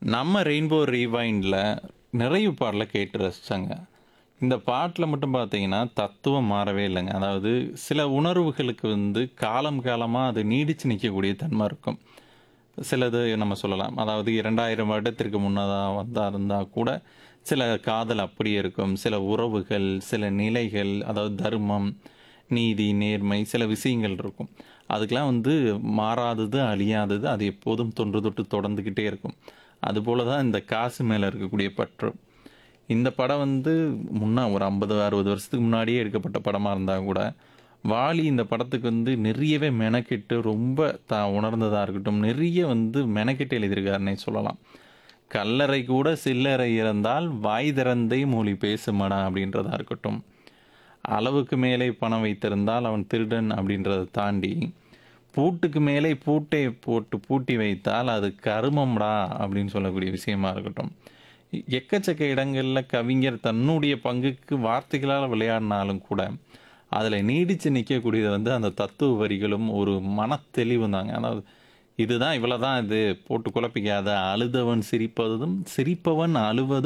நம்ம ரெயின்போ ரீவைண்டில் நிறைவு பாடல கேட்டு ரசித்தாங்க இந்த பாட்டில் மட்டும் பார்த்தீங்கன்னா தத்துவம் மாறவே இல்லைங்க அதாவது சில உணர்வுகளுக்கு வந்து காலம் காலமாக அது நீடித்து நிற்கக்கூடிய தன்மை இருக்கும் சிலது நம்ம சொல்லலாம் அதாவது இரண்டாயிரம் வருடத்திற்கு முன்னதாக வந்தா இருந்தால் கூட சில காதல் அப்படியே இருக்கும் சில உறவுகள் சில நிலைகள் அதாவது தர்மம் நீதி நேர்மை சில விஷயங்கள் இருக்கும் அதுக்கெலாம் வந்து மாறாதது அழியாதது அது எப்போதும் தொன்று தொட்டு தொடர்ந்துக்கிட்டே இருக்கும் அதுபோல தான் இந்த காசு மேலே இருக்கக்கூடிய பற்று இந்த படம் வந்து முன்னா ஒரு ஐம்பது அறுபது வருஷத்துக்கு முன்னாடியே எடுக்கப்பட்ட படமாக இருந்தால் கூட வாலி இந்த படத்துக்கு வந்து நிறையவே மெனக்கெட்டு ரொம்ப தான் உணர்ந்ததாக இருக்கட்டும் நிறைய வந்து மெனக்கெட்டு எழுதியிருக்காருன்னே சொல்லலாம் கல்லறை கூட சில்லறை இறந்தால் வாய் திறந்தை மொழி பேசுமடா அப்படின்றதா இருக்கட்டும் அளவுக்கு மேலே பணம் வைத்திருந்தால் அவன் திருடன் அப்படின்றத தாண்டி பூட்டுக்கு மேலே பூட்டை போட்டு பூட்டி வைத்தால் அது கருமம்டா அப்படின்னு சொல்லக்கூடிய விஷயமா இருக்கட்டும் எக்கச்சக்க இடங்களில் கவிஞர் தன்னுடைய பங்குக்கு வார்த்தைகளால் விளையாடினாலும் கூட அதில் நீடித்து நிற்கக்கூடியது வந்து அந்த தத்துவ வரிகளும் ஒரு மனத்தெளிவும் தாங்க அதாவது இதுதான் இவ்வளோ தான் இது போட்டு குழப்பிக்காத அழுதவன் சிரிப்பதும் சிரிப்பவன் அழுவதும்